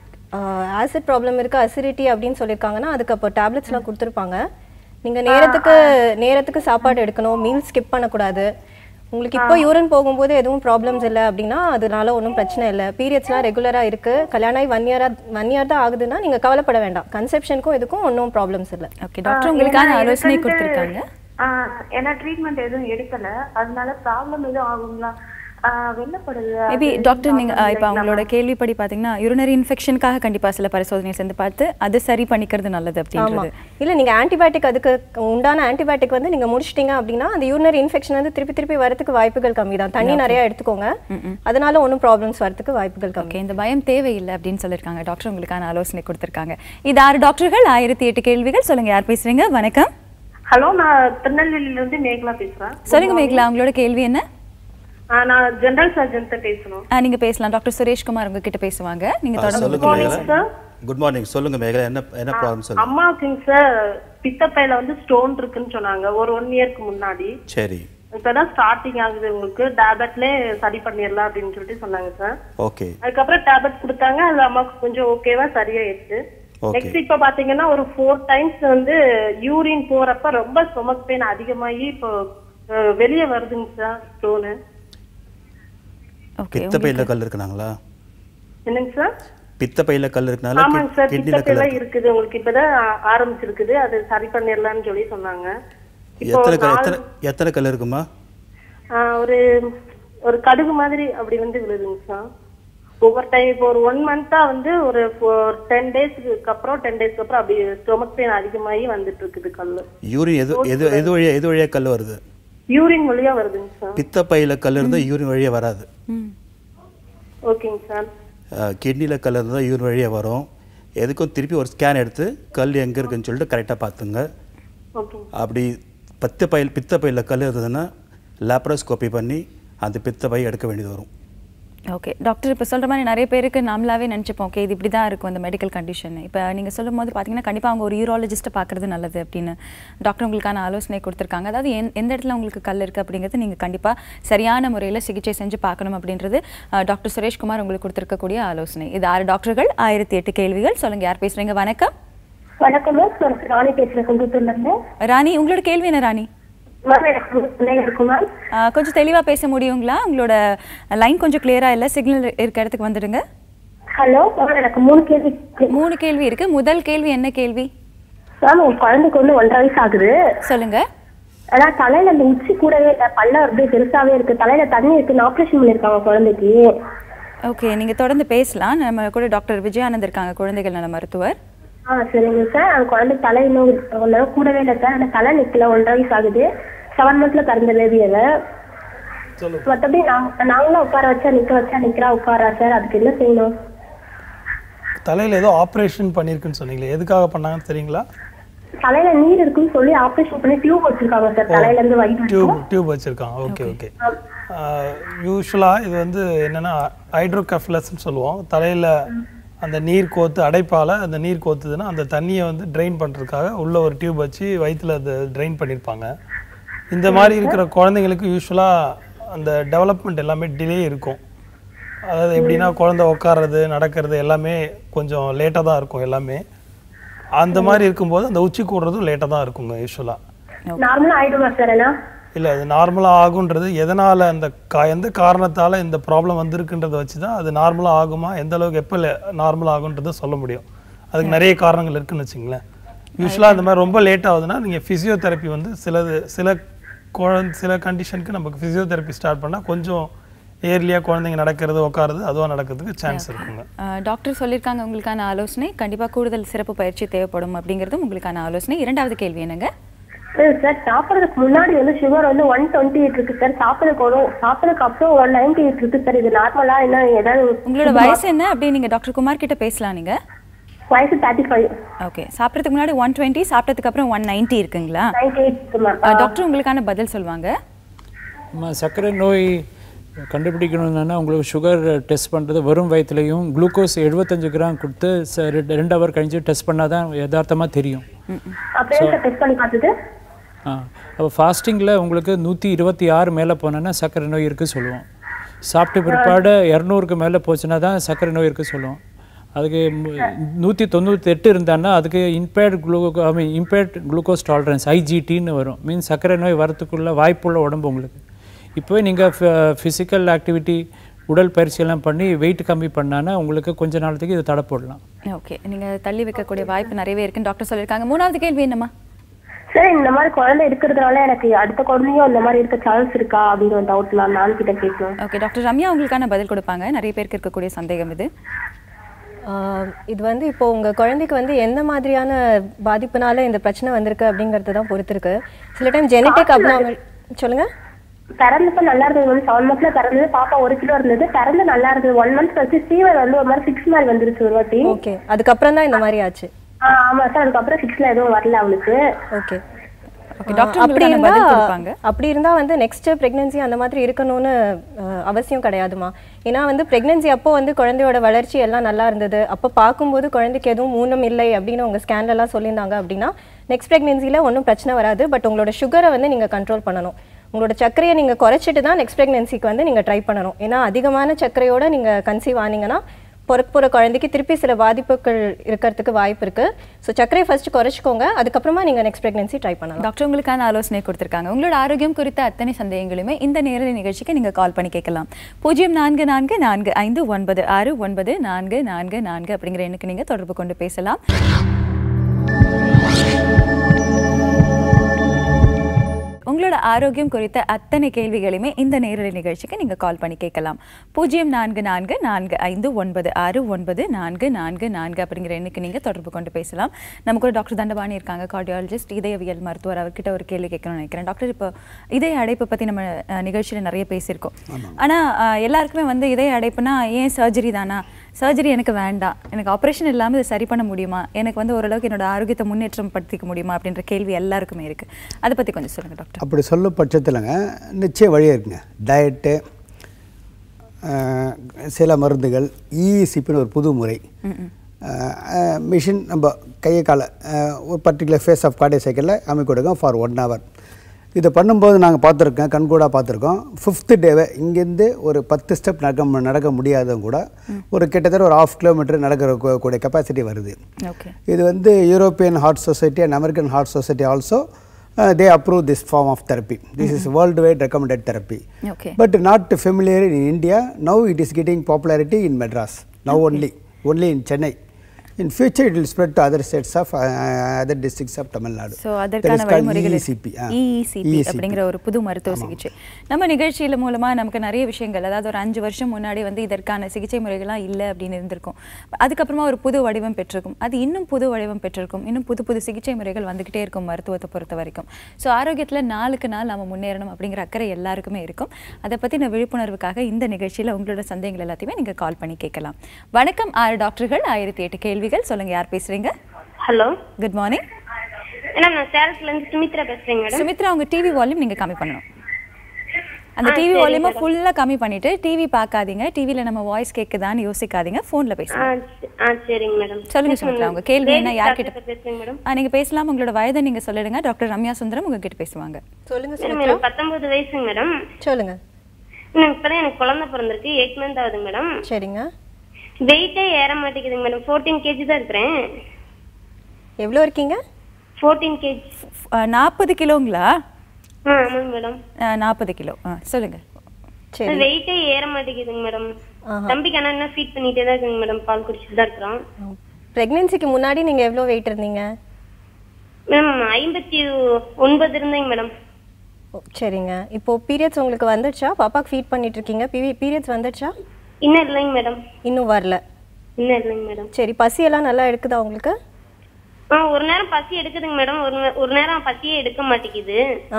ஆசிட் ப்ராப்ளம் இருக்கு அசிடிட்டி அப்படின்னு சொல்லியிருக்காங்கன்னா அதுக்கு அப்போ டேப்லெட்ஸ்லாம் கொடுத்துருப்பாங்க நீங்க நேரத்துக்கு நேரத்துக்கு சாப்பாடு எடுக்கணும் மீல் ஸ்கிப் பண்ணக்கூடாது உங்களுக்கு இப்போ யூரின் போகும்போது எதுவும் ப்ராப்ளம்ஸ் இல்லை அப்படின்னா அதனால ஒன்றும் பிரச்சனை இல்லை பீரியட்ஸ்லாம் ரெகுலராக இருக்கு கல்யாணம் ஆகி ஒன் இயரா ஒன் இயர் தான் ஆகுதுன்னா நீங்க கவலைப்பட வேண்டாம் கன்செப்ஷனுக்கும் இதுக்கும் ஒன்றும் ப்ராப்ளம்ஸ் இல்லை ஓகே டாக்டர் உங்களுக்கான ஏன்னா ஆலோசனை எனக்கு வந்து, கொடுத்திருக்காங்க ஆஹ் ஏன்னா ட்ரீட்மெண்ட் எதுவும் எடுக்கல அதனால ப்ராப்ளம் எதுவும் ஆகுங்களா ஆஹ் வெள்ளப்படுது மேபி அது டாக்டர் நீங்க problem ஆ, இப்போ இல்லைங்களா அவங்களோட கேள்விப்படி பாத்தீங்கன்னா யூரினரி இன்ஃபெக்ஷனுக்காக கண்டிப்பா சில பரிசோதனை செஞ்சு பார்த்து அது சரி பண்ணிக்கிறது நல்லது ஆமா அப்படின்றது இல்ல நீங்க ஆன்டிபயோட்டிக் அதுக்கு உண்டான ஆன்டிபயோட்டிக் வந்து நீங்க முடிச்சிட்டீங்க அப்படின்னா அந்த யூரினரி இன்ஃபெக்ஷன் வந்து திருப்பி திருப்பி வரதுக்கு வாய்ப்புகள் கம்மி தான் தண்ணி நிறைய எடுத்துக்கோங்க அதனால ஒன்றும் ப்ராப்ளம்ஸ் வரதுக்கு வாய்ப்புகள் கம்மி ஓகே இந்த பயம் தேவையில்லை அப்படின்னு சொல்லியிருக்காங்க டாக்டர் உங்களுக்கான ஆலோசனை கொடுத்திருக்காங்க இது ஆறு டாக்டர்கள் ஆயிரத்தி எட்டு கேள்விகள் சொல்லுங்க யார் பேசுறீங்க வணக்கம் ஹலோ நான் திருநெல்வேலியில இருந்து மேகலா பேசுறேன் சொல்லுங்க மேகலா உங்களோட கேள்வி என்ன ஆ, நான் ஜெனரல் சர்ஜன் பேசணும் ஆ, நீங்க பேசலாம் டாக்டர் சுரேஷ்குமார் உங்ககிட்ட பேசுவாங்க நீங்க ஆ, தொடர்ந்து சொல்லுங்க morning, Megala sir. Good morning சொல்லுங்க மேகலா என்ன என்ன ப்ராப்ளம் சொல்லுங்க அம்மாவுக்குங்க சார் பித்தப்பையில வந்து ஸ்டோன் இருக்குன்னு சொன்னாங்க ஒரு ஒன் இயர்க்கு முன்னாடி சரி இப்பதான் ஸ்டார்டிங் ஆகுது உங்களுக்கு டேப்லெட்லயே சரி பண்ணிடலாம் அப்படின்னு சொல்லிட்டு சொன்னாங்க சார் ஓகே அதுக்கப்புறம் டேப்லெட் கொடுத்தாங்க அது அம்மாவுக்கு கொஞ்சம் ஓகேவா சரியாயிடுச்சு Okay. நெக்ஸ்ட் இப்ப பாத்தீங்கன்னா ஒரு ஃபோர் டைம்ஸ் வந்து யூரின் போறப்ப ரொம்ப ஸ்டொமக் பெயின் அதிகமாகி இப்போ அஹ், வெளியே வருதுங்க சார் ஸ்டோனு ஓகே பித்த பையில கல் இருக்குனாங்களா என்னங்க சார் பித்த பையில கல் இருக்கனால ஆமாங்க சார் கிட்னில கல் பித்தப்பையில இருக்கு. இருக்குது உங்களுக்கு இப்பதான் ஆ- ஆரம்பிச்சிருக்குது அது சரி பண்ணிடலாம்னு சொல்லி சொன்னாங்க இப்போ எத்தனை கல் நாலு- எத்தனை எத்தனை கல் இருக்குமா ஆ, ஒரு ஒரு கடுகு மாதிரி அப்படி வந்து விழுதுங்க சார் ஒவ்வொரு டைம் இப்போ ஒரு ஒன் மந்தா வந்து ஒரு டென் டேஸ்க்கு அப்புறம் டென் டேஸ்க்கு அப்புறம் அப்படி ஸ்டொமக் பெயின் அதிகமாகி வந்துட்டு இருக்குது கல்லு யூரின் எது எது எது வழியா எது வழியா கல் வருது யூரின் வழியா வருதுங்க சார் பித்த பையில கல் இருந்தா யூரின் வழியா வராது ஓகேங்க சார் கிட்னியில் கல் இருந்தால் யூரின் வழியா வரும் எதுக்கும் திருப்பி ஒரு ஸ்கேன் எடுத்து கல் எங்கே இருக்குன்னு சொல்லிட்டு கரெக்டாக பார்த்துங்க ஓகேங்க அப்படி பத்து பையில் பித்த பையில் கல் இருந்ததுன்னா லேப்ரோஸ்கோப்பி பண்ணி அந்த பித்த பை எடுக்க வேண்டியது வரும் ஓகே டாக்டர் இப்போ சொல்கிற மாதிரி நிறைய பேருக்கு நாமளாவே நினச்சிப்போம் ஓகே இது இப்படி தான் இருக்கும் அந்த மெடிக்கல் கண்டிஷன் இப்போ நீங்கள் சொல்லும் போது பார்த்தீங்கன்னா கண்டிப்பாக அவங்க ஒரு யூராலஜிஸ்ட்டை பார்க்குறது நல்லது அப்படின்னு டாக்டர் உங்களுக்கான ஆலோசனை கொடுத்துருக்காங்க அதாவது எந் எந்த இடத்துல உங்களுக்கு கல் இருக்குது அப்படிங்கிறது நீங்கள் கண்டிப்பாக சரியான முறையில் சிகிச்சை செஞ்சு பார்க்கணும் அப்படின்றது அஹ், டாக்டர் சுரேஷ்குமார் உங்களுக்கு கொடுத்துருக்கக்கூடிய ஆலோசனை இது ஆறு டாக்டர்கள் ஆயிரத்தி எட்டு கேள்விகள் சொல்லுங்கள் யார் பேசுகிறீங்க வணக்கம் வணக்கம் மேம் ராணி பேசுறேன் கும்பத்தூர்ல இருந்து ராணி உங்களோட கேள்வி என்ன ராணி மேம் எனக்கு பிள்ளைங்க இருக்கும் மேம் அஹ், கொஞ்சம் தெளிவாக பேச முடியுங்களா உங்களோட லைன் கொஞ்சம் கிளியராக இல்லை சிக்னல் இருக்க இடத்துக்கு வந்துடுங்க ஹலோ மேம் எனக்கு மூணு கேள்வி மூணு கேள்வி இருக்கு முதல் கேள்வி என்ன கேள்வி மேம் உங்க குழந்தைக்கு வந்து ஒன்றரை வயசு ஆகுது சொல்லுங்க ஆனா தலையில அந்த உச்சி கூடவே இல்ல பல்ல அப்படியே பெருசாவே இருக்கு தலையில தண்ணி இருக்கு ஆபரேஷன் பண்ணிருக்காங்க குழந்தைக்கு ஓகே நீங்கள் தொடர்ந்து பேசலாம் நம்ம கூட டாக்டர் விஜயானந்த் இருக்காங்க குழந்தைகள் நல மருத்துவர் ஆ சரிங்க சார் அந்த குழந்தை தலை இன்னும் ஒரு நேரம் கூடவே இல்லை சார் அந்த தலை நிக்கல ஒன்றரை வயசு ஆகுது செவன் மந்த்ல பிறந்த பேபி அதை மத்தபடி நாங்க நாங்களும் உட்கார வச்சா நிக்க வச்சா நிக்கிறா உட்காரா சார் அதுக்கு என்ன செய்யணும் தலையில் ஏதோ ஆப்ரேஷன் பண்ணியிருக்குன்னு சொன்னீங்களே எதுக்காக பண்ணாங்கன்னு தெரியுங்களா தலையில நீர் இருக்குன்னு சொல்லி ஆபரேஷன் பண்ணி டியூப் வச்சிருக்காங்க சார் தலையில இருந்து வயிறு டியூப் டியூப் வச்சுருக்காங்க ஓகே ஓகே யூஸ்வலாக இது வந்து என்னென்னா ஹைட்ரோகஃப்லஸ்ன்னு சொல்லுவோம் தலையில் அந்த நீர் கோத்து அடைப்பால் அந்த நீர் கோத்துதுன்னா அந்த தண்ணியை வந்து ட்ரெயின் பண்ணுறதுக்காக உள்ள ஒரு டியூப் வச்சு வயித்துல அதை ட்ரெயின் பண்ணியிருப்பாங்க இந்த மாதிரி இருக்கிற குழந்தைங்களுக்கு யூஸ்வலாக அந்த டெவலப்மெண்ட் எல்லாமே டிலே இருக்கும் அதாவது எப்படின்னா குழந்தை உட்கார்றது நடக்கிறது எல்லாமே கொஞ்சம் லேட்டாக தான் இருக்கும் எல்லாமே அந்த மாதிரி இருக்கும்போது அந்த உச்சி கூடுறதும் லேட்டாக தான் இருக்குங்க யூஸ்வலாக நார்மலா ஆயிடுமா சார் ஏன்னா இல்லை அது நார்மலாக ஆகுன்றது எதனால் அந்த கா எந்த காரணத்தால் இந்த ப்ராப்ளம் வந்திருக்குன்றதை வச்சு தான் அது நார்மலாக ஆகுமா எந்த அளவுக்கு எப்போ நார்மல் ஆகுன்றதை சொல்ல முடியும் அதுக்கு நிறைய காரணங்கள் இருக்குன்னு வச்சுங்களேன் யூஸ்வலாக இந்த மாதிரி ரொம்ப லேட் ஆகுதுன்னா நீங்கள் ஃபிசியோதெரப்பி வந்து சிலது சில குழந்தை சில கண்டிஷனுக்கு நமக்கு ஃபிசியோதெரப்பி ஸ்டார்ட் பண்ணால் கொஞ்சம் ஏர்லியாக குழந்தைங்க நடக்கிறது உட்காருது அதுவாக நடக்கிறதுக்கு சான்ஸ் இருக்குங்க அஹ், டாக்டர் சொல்லியிருக்காங்க உங்களுக்கான ஆலோசனை கண்டிப்பாக கூடுதல் சிறப்பு பயிற்சி தேவைப்படும் அப்படிங்கிறதும் உங்களுக்கான ஆலோசனை இரண்டாவது கேள்வி என்னங்க சார் சாப்பிடறதுக்கு முன்னாடி வந்து சுகர் வந்து ஒன் டுவெண்ட்டி எயிட் இருக்கு சார் சாப்பிடறதுக்கு ஒரு சாப்பிடறதுக்கு அப்புறம் ஒன் நைன்டி எயிட் இருக்கு சார் இது நார்மலா என்ன ஏதாவது உங்களோட வயசு என்ன அப்படி நீங்கள் டாக்டர் குமார் கிட்ட பேசலாம் நீங்கள் வயசு தேர்ட்டி ஃபைவ் ஓகே சாப்பிட்றதுக்கு முன்னாடி ஒன் டுவெண்ட்டி சாப்பிட்டதுக்கு அப்புறம் ஒன் நைன்ட்டி இருக்குங்களா நைன்டி எயிட் மேம் அஹ், டாக்டர் உங்களுக்கான பதில் சொல்லுவாங்க நம்ம சர்க்கரை நோய் கண்டுபிடிக்கணும்னா உங்களுக்கு சுகர் டெஸ்ட் பண்ணுறது வெறும் வயிற்றுலையும் குளுக்கோஸ் எழுபத்தஞ்சு கிராம் கொடுத்து ச- ரெண்டு ரெண்டு ஹவர் கழிஞ்சு டெஸ்ட் பண்ணால் தான் யதார்த்தமாக தெரியும் அப்படியே சார் டெஸ்ட் பண்ணி பார்த்தது ஆ அப்போ ஃபாஸ்டிங்கில் உங்களுக்கு நூற்றி இருபத்தி ஆறு மேலே போனோன்னா சர்க்கரை நோய் இருக்குது சொல்லுவோம் சாப்பிட்ட பிற்பாடு இரநூறுக்கு மேலே போச்சுன்னா தான் சர்க்கரை நோய் இருக்குது சொல்லுவோம் அதுக்கு நூற்றி தொண்ணூற்றி எட்டு இருந்தான்னா அதுக்கு impaired gluco I mean impaired glucose tolerance ஐஜிடின்னு வரும் மீன் சர்க்கரை நோய் வரத்துக்குள்ள வாய்ப்புள்ள உடம்பு உங்களுக்கு இப்போவே நீங்கள் ஃபிசிக்கல் ஆக்டிவிட்டி உடல் பயிற்சியெல்லாம் பண்ணி வெயிட் கம்மி பண்ணான்னா உங்களுக்கு கொஞ்ச நாளத்துக்கு இது தடை போடலாம் ஓகே நீங்கள் தள்ளி வைக்கக்கூடிய வாய்ப்பு நிறையவே இருக்குன்னு டாக்டர் சொல்லியிருக்காங்க மூணாவது கேள்வி என்னம்மா சார் இந்த மாதிரி குழந்தை இருக்கிறதுனால எனக்கு அடுத்த குழந்தையும் இந்த மாதிரி இருக்க சான்ஸ் இருக்கா அப்படிங்கிற ஒரு டவுட் நான் மேம் கிட்ட கேட்கணும் ஓகே டாக்டர் ரம்யா உங்களுக்கான பதில் கொடுப்பாங்க நிறைய பேருக்கு இருக்கக்கூடிய சந்தேகம் இது ஆஹ் இது வந்து இப்போ உங்க குழந்தைக்கு வந்து எந்த மாதிரியான பாதிப்புனால இந்த பிரச்சனை வந்திருக்கு அப்படிங்கறது தான் பொறுத்து இருக்கு சில டைம் ஜெனட்டிக் அப்நார்மல் சொல்லுங்க பிறந்தப்ப நல்லா இருந்தது மேம் செவன் மந்த்ல பிறந்தது பாப்பா ஒரு கிலோ இருந்தது பிறந்து நல்லா இருந்தது ஒன் மந்த் கழிச்சு ஃபீவர் வந்து ஒரு மாதிரி சிக்ஸ் மாதிரி வந்துருச்சு ஒரு வாட்டி ஓகே அதுக்கப்புறம் தான் இந்த மாதிரி ஆச்சு ஆ, ஆமா சார் அதுக்கப்புறம் சிக்ஸ்ல எதுவும் வரல அவளுக்கு ஓகே ஓகே டாக்டர் அப்படி உங்களுக்கான இருந்தா பதில் கொடுப்பாங்க அப்படி இருந்தா வந்து நெக்ஸ்ட் பிரெக்னன்சி அந்த மாதிரி இருக்கணும்னு அஹ், அவசியம் கிடையாதுமா ஏன்னா வந்து பிரெக்னன்சி அப்போ வந்து குழந்தையோட வளர்ச்சி எல்லாம் நல்லா இருந்தது அப்போ பார்க்கும்போது குழந்தைக்கு எதுவும் ஊனம் இல்லை அப்படின்னு உங்க ஸ்கேன்ல எல்லாம் சொல்லியிருந்தாங்க அப்படின்னா நெக்ஸ்ட் பிரெக்னன்சில ஒன்றும் பிரச்சனை வராது பட் உங்களோட சுகரை வந்து நீங்க கண்ட்ரோல் பண்ணணும் உங்களோட சர்க்கரையை நீங்க குறைச்சிட்டு தான் நெக்ஸ்ட் பிரெக்னன்சிக்கு வந்து நீங்க ட்ரை பண்ணணும் ஏன்னா அதிகமான சர்க்கரையோட நீங்க கன்சீவ் ஆனீங்கன்னா பிறக்க போகிற குழந்தைக்கு திருப்பி சில பாதிப்புகள் இருக்கிறதுக்கு வாய்ப்பு இருக்கு ஸோ சர்க்கரையை ஃபர்ஸ்ட் குறைச்சிக்கோங்க அதுக்கப்புறமா நீங்க நெக்ஸ்ட் பிரெக்னன்சி ட்ரை பண்ணலாம் டாக்டர் உங்களுக்கான ஆலோசனை கொடுத்திருக்காங்க உங்களோட ஆரோக்கியம் குறித்த அத்தனை சந்தேகங்களுமே இந்த நேரடி நிகழ்ச்சிக்கு நீங்க கால் பண்ணி கேட்கலாம் பூஜ்ஜியம் நான்கு நான்கு நான்கு ஐந்து ஒன்பது ஆறு ஒன்பது நான்கு நான்கு நான்கு அப்படிங்கிற எண்ணுக்கு நீங்க தொடர்பு கொண்டு பேசலாம் உங்களோட ஆரோக்கியம் குறித்த அத்தனை கேள்விகளையுமே இந்த நேரடி நிகழ்ச்சிக்கு நீங்கள் கால் பண்ணி கேட்கலாம் பூஜ்ஜியம் நான்கு நான்கு நான்கு ஐந்து ஒன்பது ஆறு ஒன்பது நான்கு நான்கு நான்கு அப்படிங்கிற எண்ணுக்கு நீங்கள் தொடர்பு கொண்டு பேசலாம் நமக்கு ஒரு டாக்டர் தண்டபாணி இருக்காங்க கார்டியாலஜிஸ்ட் இதயவியல் மருத்துவர் அவர்கிட்ட ஒரு கேள்வி கேட்கணும்னு நினைக்கிறேன் டாக்டர் இப்போ இதய அடைப்பை பற்றி நம்ம நிகழ்ச்சியில் நிறைய பேசியிருக்கோம் ஆனால் எல்லாருக்குமே வந்து இதய அடைப்புனா ஏன் சர்ஜரி தானா சர்ஜரி எனக்கு வேண்டாம் எனக்கு ஆப்ரேஷன் இல்லாமல் இதை சரி பண்ண முடியுமா எனக்கு வந்து ஓரளவுக்கு என்னோட ஆரோக்கியத்தை முன்னேற்றம் படுத்திக்க முடியுமா அப்படின்ற கேள்வி எல்லாருக்குமே இருக்குது அதை பற்றி கொஞ்சம் சொல்லுங்கள் டாக்டர் அப்படி சொல்லும் பட்சத்தில்ங்க நிச்சயம் வழி இருக்குங்க டயட்டு சில மருந்துகள் இசிபின்னு ஒரு புது முறை மிஷின் நம்ம கையை காலை அஹ், ஒரு பர்டிகுலர் ஃபேஸ் ஆஃப் கார்டிய சைக்கிளில் அமைக்க கொடுங்க ஃபார் ஒன் ஹவர் இதை பண்ணும்போது நாங்கள் பார்த்துருக்கோம் கண்கூடாக பார்த்துருக்கோம் ஃபிஃப்த்து டேவை இங்கேருந்து ஒரு பத்து ஸ்டெப் நடக்க மு- நடக்க முடியாதவங்க கூட ஒரு கிட்டத்தட்ட ஒரு ஆஃப் கிலோமீட்டர் நடக்கிற கூ- கூடிய கெப்பாசிட்டி வருது ஓகே இது வந்து European heart society and American heart society also they approve this form of therapy this is world wide recommended therapy okay but not familiar in India now it is getting popularity in Madras now only only in Chennai In future, it will spread to other states of uh, other districts of Tamil Nadu. So That அதற்கான is called வழிமுறைகள் EECP. ஆ. EECP EECP. அப்படிங்கிற ஒரு புது மருத்துவ சிகிச்சை நம்ம நிகழ்ச்சியில மூலமா நமக்கு நிறைய விஷயங்கள் அதாவது ஒரு அஞ்சு வருஷம் முன்னாடி வந்து இதற்கான சிகிச்சை முறைகள்லாம் இல்லை அப்படின்னு இருந்திருக்கும் அதுக்கப்புறமா ஒரு புது வடிவம் பெற்றிருக்கும் அது இன்னும் புது வடிவம் பெற்றிருக்கும் இன்னும் புது புது சிகிச்சை முறைகள் வந்துகிட்டே இருக்கும் மருத்துவத்தை பொறுத்த வரைக்கும் ஸோ ஆரோக்கியத்துல நாளுக்கு நாள் நம்ம முன்னேறணும் அப்படிங்கிற அக்கறை எல்லாருக்குமே இருக்கும் அதை பத்தின விழிப்புணர்வுக்காக இந்த நிகழ்ச்சியில உங்களோட சந்தேகங்கள் எல்லாத்தையுமே நீங்க கால் பண்ணி கேட்கலாம் வணக்கம் ஆறு டாக்டர்கள் ஆயிரத்தி எட்டு கேள்விகள் சொல்லுங்க யார் பேசுறீங்க ஹலோ குட் மார்னிங் மேடம் நான் சேலத்துல இருந்து சுமித்ரா பேசுறேங்க மேடம் சுமித்ரா உங்க டிவி வால்யூம் நீங்க கம்மி பண்ணணும் அந்த டிவி வால்யூமை ஃபுல்லா கம்மி பண்ணிட்டு டிவி பார்க்காதீங்க டிவில நம்ம வாய்ஸ் கேக்குதான்னு யோசிக்காதீங்க போன்ல ஆ பேசுங்க ச- ஆ சரிங்க மேடம் சொல்லுங்க சுமித்ரா உங்க கேள்வி என்ன யார்கிட்ட பேசுறேங்க மேடம் ஆ, நீங்க பேசலாம் உங்களோட வயதை நீங்க சொல்லிடுங்க டாக்டர் ரம்யா சுந்தரம் உங்ககிட்ட பேசுவாங்க சொல்லுங்க மேடம் சுமித்ரா எனக்கு பத்தொன்பது வயசுங்க மேடம் சொல்லுங்க இன்னும் இப்பதான் எனக்கு குழந்தை பிறந்திருக்கு எயிட் மந்த் ஆகுதுங்க மேடம் சரிங்க வெயிட்டே ஏற மாட்டேங்குதுங்க மேடம் ஃபோர்டீன் கேஜி தான் இருக்கிறேன் எவ்வளோ இருக்கீங்க ஃபோர்டீன் கேஜி நாற்பது கிலோங்களா ஆ ஆமாங்க மேடம் நாற்பது கிலோ ஆ சொல்லுங்க சரி வெயிட்டே ஏற மாட்டேங்குதுங்க மேடம் ஆஹா. தம்பிக்கு ஆனா என்ன ஃபீட் பண்ணிட்டே தான் இருக்குங்க மேடம் பால் குடிச்சிட்டு தான் இருக்கிறோம் ப்ரெக்னென்சிக்கு முன்னாடி நீங்க எவ்வளோ வெயிட் இருந்தீங்க மேடம் ஐம்பத்தி ஒன்பது இருந்தேங்க மேடம் ஓ, சரிங்க இப்போ பீரியட்ஸ் உங்களுக்கு வந்துடுச்சா பாப்பாக்கு ஃபீட் பண்ணிட்டு இருக்கீங்க பீரியட்ஸ் வந்துடுச்சா இன்னும் இல்லைங்க மேடம் இன்னும் வரல இன்னும் இல்லைங்க மேடம் சரி பசியெல்லாம் நல்லா எடுக்குதா உங்களுக்கு ஆ ஒரு நேரம் பசி எடுக்குதுங்க மேடம் ஒரு நே- ஒரு நேரம் பசியே எடுக்க மாட்டேங்குது ஆ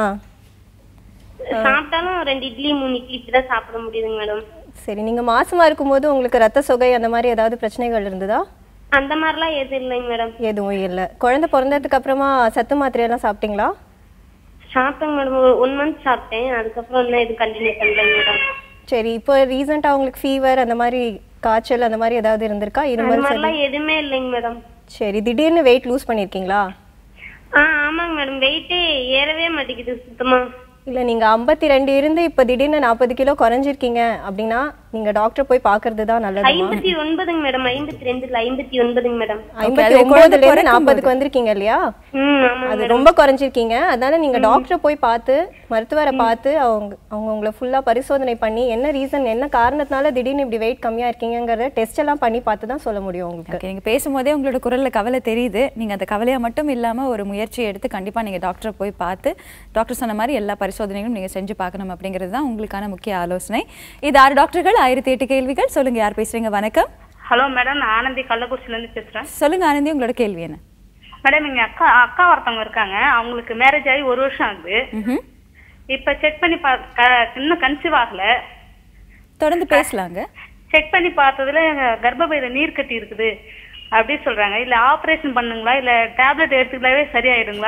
சாப்பிட்டாலும் ரெண்டு இட்லி மூணு இட்லி இப்படிதான் சாப்பிட முடியுதுங்க மேடம் சரி நீங்க மாசமா இருக்கும்போது உங்களுக்கு ரத்த சொகை அந்த மாதிரி ஏதாவது பிரச்சனைகள் இருந்ததா அந்த மாதிரிலாம் எதுவும் இல்லைங்க மேடம் எதுவும் இல்லை குழந்தை பிறந்ததுக்கு அப்புறமா சத்து மாத்திரையெல்லாம் சாப்பிட்டீங்களா சாப்பிட்டேங்க மேடம் ஒன் மந்த் சாப்பிட்டேன் அதுக்கப்புறம் இன்னும் எதுவும் கண்டினியூ பண்ணலைங்க மேடம் சரி இப்போ ரீசெண்டாக உங்களுக்கு ஃபீவர் அந்த மாதிரி காய்ச்சல் அந்த மாதிரி ஏதாவது இருந்திருக்கா அந்த இருமல் சளி மாதிரிலாம் எதுவுமே இல்லைங்க மேடம் சரி திடீர்னு வெயிட் லூஸ் பண்ணியிருக்கீங்களா ஆ ஆமாங்க மேடம் வெயிட்டே ஏறவே மாட்டேங்குது சுத்தமா இல்லை நீங்கள் ஐம்பத்தி ரெண்டு இருந்து இப்போ திடீர்னு நாற்பது கிலோ குறைஞ்சிருக்கீங்க அப்படின்னா நீங்கள் டாக்டர் போய் பார்க்கறது தான் நல்லதுமா ஐம்பத்தி ஒன்பதுங்க மேடம் ஐம்பத்தி ரெண்டுல ஐம்பத்தி ஒன்பதுங்க மேடம் ஐம்பத்தி அது குழந்தை ஒன்பதுல இருந்து பிறக்கும் நாற்பதுக்கு வந்திருக்கீங்க இல்லையா ம் ஆமாங்க அது ரொம்ப குறைஞ்சிருக்கீங்க அதனால நீங்க டாக்டரை போய் பார்த்து மருத்துவரை பார்த்து அவங்க அவங்க உங்களை ஃபுல்லா பரிசோதனை பண்ணி என்ன ரீசன் என்ன காரணத்தினால திடீர்னு இப்படி வெயிட் கம்மியா இருக்கீங்கங்கறத டெஸ்ட் எல்லாம் பண்ணி பார்த்து தான் சொல்ல முடியும் உங்களுக்கு ஓகே நீங்க பேசும்போதே உங்களோட குரல்ல கவலை தெரியுது நீங்க அந்த கவலையா மட்டும் இல்லாம ஒரு முயற்சி எடுத்து கண்டிப்பா நீங்க டாக்டரை போய் பார்த்து டாக்டர் சொன்ன மாதிரி எல்லா பரிசோதனைகளும் நீங்க செஞ்சு பார்க்கணும் அப்படிங்கிறது தான் உங்களுக்கான முக்கிய ஆலோசனை இது ஆறு டாக்டர்கள் ஆயிரத்தி எட்டு கேள்விகள் சொல்லுங்க யார் பேசுறீங்க வணக்கம் ஹலோ மேடம் நான் ஆனந்தி கள்ளக்குறிச்சில இருந்து பேசுறேன் சொல்லுங்க ஆனந்தி உங்களோட கேள்வி என்ன மேடம் எங்க அக்கா அக்கா ஒருத்தவங்க இருக்காங்க அவங்களுக்கு மேரேஜ் ஆகி ஒரு வருஷம் ஆகுது ம்ஹும். இப்ப செக் பண்ணி பா க- இன்னும் கன்சீவ் ஆகல தொடர்ந்து பேசலாங்க செக் பண்ணி பார்த்ததுல கர்ப்பப்பையில நீர் கட்டி இருக்குது அப்படி சொல்றாங்க இல்ல ஆபரேஷன் பண்ணுங்களா இல்ல டேப்லெட் எடுத்துக்கலாவே சரியாயிடுங்களா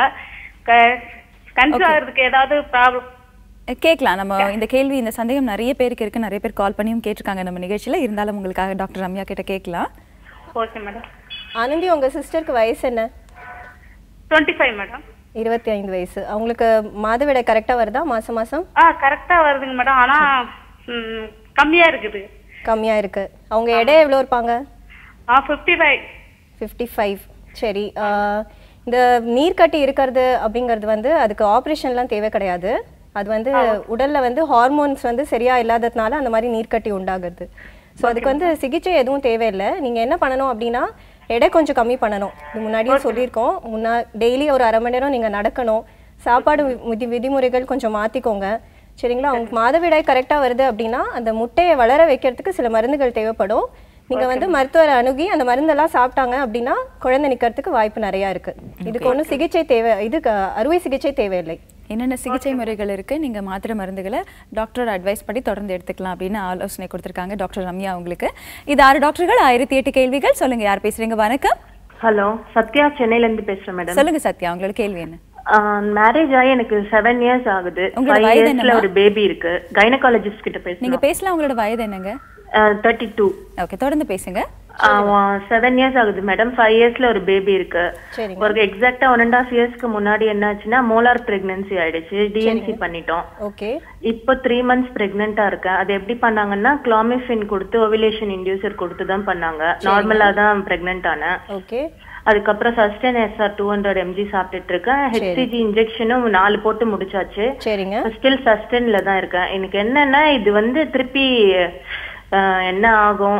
கன்சீவ் ஆகிறதுக்கு ஏதாவது ப்ராப்ளம் அஹ் கேட்கலாம் நம்ம இந்த கேள்வி இந்த சந்தேகம் நிறைய பேருக்கு இருக்கு நிறைய பேர் கால் பண்ணியும் கேட்டிருக்காங்க நம்ம நிகழ்ச்சியில இருந்தாலும் உங்களுக்காக டாக்டர் ரம்யா கிட்ட கேட்கலாம் ஓகே மேடம் ஆனந்தி உங்க சிஸ்டருக்கு வயசு என்ன டுவெண்ட்டி ஃபைவ் மேடம் இருபத்தி ஐந்து வயசு அவங்களுக்கு மாதவிடை கரெக்டா வருதா மாசம் மாசம் ஆ கரெக்டா வருதுங்க மேடம் ஆனா ம், கம்மியா இருக்குது கம்மியா இருக்கு அவங்க எடை எவ்வளோ இருப்பாங்க ஆ ஃபிஃப்டி ஃபைவ் ஃபிஃப்டி ஃபைவ் சரி ஆஹ் இந்த நீர்க்கட்டி இருக்கிறது அப்படிங்கிறது வந்து அதுக்கு ஆப்ரேஷன்லாம் தேவை கிடையாது அது வந்து உடல்ல வந்து ஹார்மோன்ஸ் வந்து சரியா இல்லாததுனால அந்த மாதிரி நீர்க்கட்டி உண்டாகுது ஸோ அதுக்கு வந்து சிகிச்சை எதுவும் தேவையில்லை நீங்க என்ன பண்ணணும் அப்படின்னா எடை கொஞ்சம் கம்மி பண்ணணும் இது முன்னாடியே சொல்லியிருக்கோம் முன்னா டெய்லி ஒரு அரை மணி நேரம் நீங்க நடக்கணும் சாப்பாடு வி- விதி விதிமுறைகள் கொஞ்சம் மாத்திக்கோங்க சரிங்களா உங்களுக்கு மாதவிடாய் கரெக்டா வருது அப்படின்னா அந்த முட்டையை வளர வைக்கிறதுக்கு சில மருந்துகள் தேவைப்படும் நீங்க வந்து மருத்துவரை அணுகி அந்த மருந்தெல்லாம் சாப்பிட்டாங்க அப்படின்னா குழந்தை நிக்கிறதுக்கு வாய்ப்பு நிறைய இருக்கு இதுக்கு ஒன்றும் சிகிச்சை தேவை இதுக்கு அறுவை சிகிச்சை தேவையில்லை என்னென்ன சிகிச்சை முறைகள் இருக்கு நீங்க மாத்திரை மருந்துகளை டாக்டரோட அட்வைஸ் படி தொடர்ந்து எடுத்துக்கலாம் அப்படின்னு ஆலோசனை கொடுத்திருக்காங்க டாக்டர் ரம்யா உங்களுக்கு இது ஆறு டாக்டர்கள் ஆயிரத்தி எட்டு கேள்விகள் சொல்லுங்க யார் பேசுறீங்க வணக்கம் ஹலோ சத்யா சென்னையில இருந்து பேசுறேன் மேடம் சொல்லுங்க சத்யா உங்களோட கேள்வி என்ன மேரேஜ் ஆகி எனக்கு செவன் இயர்ஸ் ஆகுது உங்களோட ஃபைவ் வயது இயர்ஸ்ல என்னம்மா? ஒரு பேபி இருக்கு கைனகாலஜிஸ்ட் கிட்ட நீங்க பேசணும் பேசலாம் உங்களோட வயது என்னங்க தேர்ட்டி டூ ஓகே தொடர்ந்து பேசுங்க செவன் இயர்ஸ் ஆகுது மேடம் ஃபைவ் இயர்ஸ்ல ஒரு பேபி இருக்கு சரிங்க. ஒரு எக்ஸாக்டா ஒன் அண்ட் ஹாஃப் இயர்ஸ்க்கு முன்னாடி என்னாச்சுன்னா மோலார் பிரெக்னன்சி ஆயிடுச்சு டிஎன்சி பண்ணிட்டோம் ஓகே இப்போ த்ரீ மந்த்ஸ் பிரெக்னெண்டா இருக்கேன் அது எப்படி பண்ணாங்கன்னா கிளாமிஃபின் கொடுத்து ஓவிலேஷன் இன்டியூசர் கொடுத்து தான் பண்ணாங்க நார்மலா தான் பிரெக்னென்ட் ஆனேன் ஓகே அதுக்கப்புறம் sustain SR two hundred mg சாப்பிட்டுட்டு இருக்கேன் ஹெச்சிஜி இன்ஜெக்ஷனும் நாலு போட்டு முடிச்சாச்சு சரிங்க ஸ்டில் சஸ்டென்ல தான் இருக்கேன் எனக்கு என்னன்னா இது வந்து திருப்பி அஹ், என்ன ஆகும்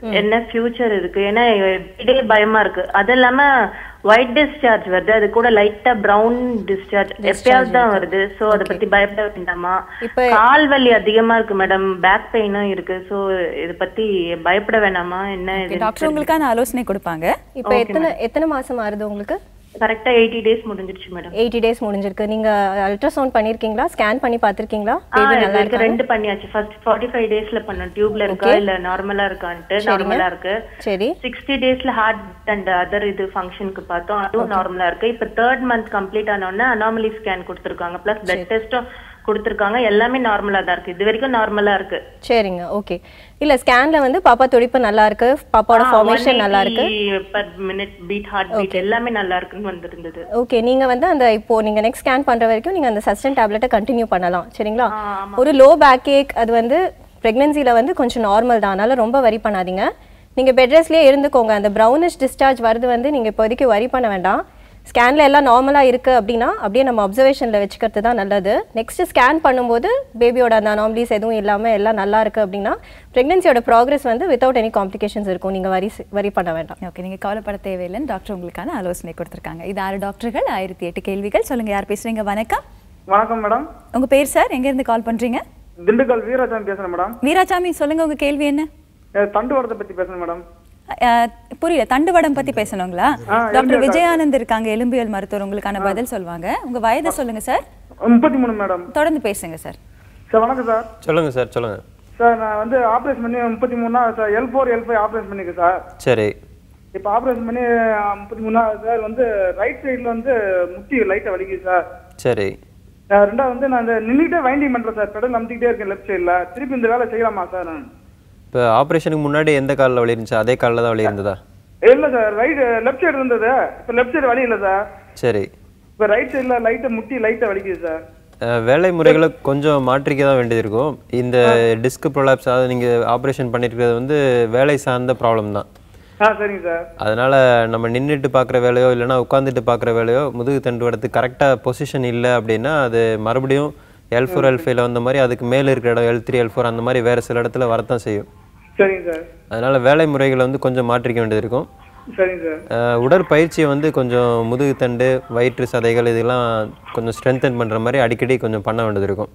என்ன ஃபியூச்சர் இருக்கு ஏன்னா இதே பயமா இருக்கு அது இல்லாம ஒயிட் டிஸ்சார்ஜ் வருது அது கூட லைட்டா பிரவுன் டிஸ்சார்ஜ் எப்பயாவது தான் வருது சோ அத பத்தி பயப்பட வேண்டாமா இப்ப- கால் வலி அதிகமா இருக்கு மேடம் பேக் பெயினும் இருக்கு சோ இத பத்தி பயப்பட வேணாமா என்ன இது டாக்டர் உங்களுக்கான ஆலோசனை கொடுப்பாங்க இப்போ எத்தனை எத்தனை மாசம் ஆகுது உங்களுக்கு கரெக்டா எயிட்டி டேஸ் முடிஞ்சிருச்சு மேடம் எயிட்டி டேஸ் முடிஞ்சிருக்கு நீங்க அல்ட்ராசவுண்ட் பண்ணிருக்கீங்களா ஸ்கேன் பண்ணி பார்த்திருக்கீங்களா ஆ, பேபி நல்லா இதுக்கு இருக்கா ரெண்டு பண்ணியாச்சு ஃபர்ஸ்ட் ஃபார்ட்டி ஃபைவ் டேஸ்ல பண்ணோம் டியூப்ல இருக்கா Okay. இல்ல நார்மலா இருக்கான்ட்டு சரிங்க. நார்மலா இருக்கு சரி சிக்ஸ்டி டேஸ்ல ஹார்ட் அண்ட் அதர் இது ஃபங்க்ஷனுக்கு பார்த்தோம் அதுவும் நார்மலா இருக்கு இப்ப தேர்ட் மந்த் கம்ப்ளீட் ஆன உடனே அனாமலி ஸ்கேன் கொடுத்துருக்காங்க பிளஸ் பிளட் டெஸ்டும் கொடுத்துருக்காங்க எல்லாமே நார்மலா தான் இருக்கு இது வரைக்கும் நார்மலா இருக்கு சரிங்க ஓகே இல்ல ஸ்கேன்ல வந்து பாப்பா துடிப்பு நல்லா இருக்கு பாப்பாவோட ஃபார்மேஷன் நல்லா இருக்கு per minute beat heart beat எல்லாமே நல்லா இருக்குன்னு வந்திருந்தது ஓகே நீங்க வந்து அந்த இப்போ நீங்க நெக்ஸ்ட் ஸ்கேன் பண்ற வரைக்கும் நீங்க அந்த சஸ்டன் டேப்லெட்டை கண்டினியூ பண்ணலாம் சரிங்களா ஒரு லோ பேக் ஏக் அது வந்து பிரெக்னன்சில வந்து கொஞ்சம் நார்மல் தான் அதனால ரொம்ப வரி பண்ணாதீங்க நீங்க பெட் ரெஸ்ட்லயே இருந்துக்கோங்க அந்த ப்ரௌனிஷ் டிஸ்சார்ஜ் வருது வந்து நீங்க இப்போதைக்கு வரி பண்ண வேண்டாம் ஸ்கேன்ல எல்லாம் நார்மலா இருக்கு அப்படின்னா அப்படியே நம்ம அப்சர்வேஷன்ல வச்சுக்கிறது தான் நல்லது நெக்ஸ்ட் ஸ்கேன் பண்ணும்போது பேபியோட அந்த அனாமலிஸ் எதுவும் இல்லாம எல்லாம் நல்லா இருக்கு அப்படின்னா பிரெக்னன்சியோட ப்ராக்ரஸ் வந்து வித்தவுட் எனி காம்ப்ளிகேஷன்ஸ் இருக்கும் நீங்க வரி வரி பண்ண வேண்டாம் ஓகே நீங்க கவலைப்பட தேவையில்லைன்னு டாக்டர் உங்களுக்கான ஆலோசனை கொடுத்துருக்காங்க இது ஆறு டாக்டர்கள் ஆயிரத்தி எட்டு கேள்விகள் சொல்லுங்க யார் பேசுறீங்க வணக்கம் வணக்கம் மேடம் உங்க பேர் சார் எங்க இருந்து கால் பண்றீங்க திண்டுக்கல் வீராசாமி பேசுறேன் மேடம் வீராசாமி சொல்லுங்க உங்க கேள்வி என்ன அஹ் தண்டுவடத்தை பத்தி பேசுறேன் மேடம் அஹ், புரியல தண்டுவடம் பத்தி பேசணுங்களா ஆ, டாக்டர் எலும்பியல் விஜயானந்த் இருக்காங்க எலும்பியல் மருத்துவர் உங்களுக்கான பதில் சொல்லுவாங்க உங்க வயதை சொல்லுங்க சார் முப்பத்தி மூணு மேடம் தொடர்ந்து பேசுங்க சார் சார் வணக்கம் சார் சொல்லுங்க சார் சொல்லுங்க சார் நான் வந்து ஆப்ரேஷன் பண்ணி முப்பத்தி மூணா sir L four L five operation பண்ணிருக்கேன் சார் சரி இப்போ ஆப்ரேஷன் பண்ணி அஹ், முப்பத்தி மூணா சார் வந்து ரைட் சைடில் வந்து முட்டி லைட்டாக வலிக்குது சார் சரி அஹ், ரெண்டாவது வந்து நான் இந்த நின்றுட்டே வைண்டிங் பண்ணுறேன் சார் பெடல் நம்பிக்கிட்டே இருக்கேன் லெஃப்ட் சைடில் திருப்பி இந்த வேலை செய்யலாமா சார் நான் இப்போ ஆப்ரேஷனுக்கு முன்னாடி எந்த காலில் வலி இருந்துச்சு அதே காலில் தான் வலி இருந்ததா இல்லை சார் ரைட் லெஃப்ட் சைடு இருந்தது இப்போ லெஃப்ட் சைடு வலி இல்லை சார் சரி இப்போ ரைட் சைடில் லைட்டாக முட்டி லைட்டாக வலிக்குது சார் அஹ், வேலை முறைகளை கொஞ்சம் மாற்றிக்க தான் வேண்டியது இருக்கும் இந்த டிஸ்க் ப்ரொலாப்ஸ் அதாவது நீங்கள் ஆப்ரேஷன் பண்ணியிருக்கிறது வந்து வேலை சார்ந்த ப்ராப்ளம் தான் ஆ சரிங்க சார் அதனால் நம்ம நின்றுட்டு பார்க்குற வேலையோ இல்லைன்னா உட்காந்துட்டு பார்க்குற வேலையோ முதுகு தண்டு வரத்துக்கு கரெக்டாக பொசிஷன் இல்லை அப்படின்னா அது மறுபடியும் எல் ஃபோர் எல் ஃபைவ்ல வந்த மாதிரி அதுக்கு மேலே இருக்கிற இடம் எல் த்ரீ எல் ஃபோர் அந்த மாதிரி வேறு சில இடத்துல வரத்தான் செய்யும் சரிங்க சார் அதனால் வேலை முறைகளை வந்து கொஞ்சம் மாற்றிக்க வேண்டியது இருக்கும் சரிங்க சார் அஹ் உடற்பயிற்சியை வந்து கொஞ்சம் முதுகுத்தண்டு வயிற்று சதைகள் இதெல்லாம் கொஞ்சம் ஸ்ட்ரென்தன் பண்ணுற மாதிரி அடிக்கடி கொஞ்சம் பண்ண வேண்டியது இருக்கும்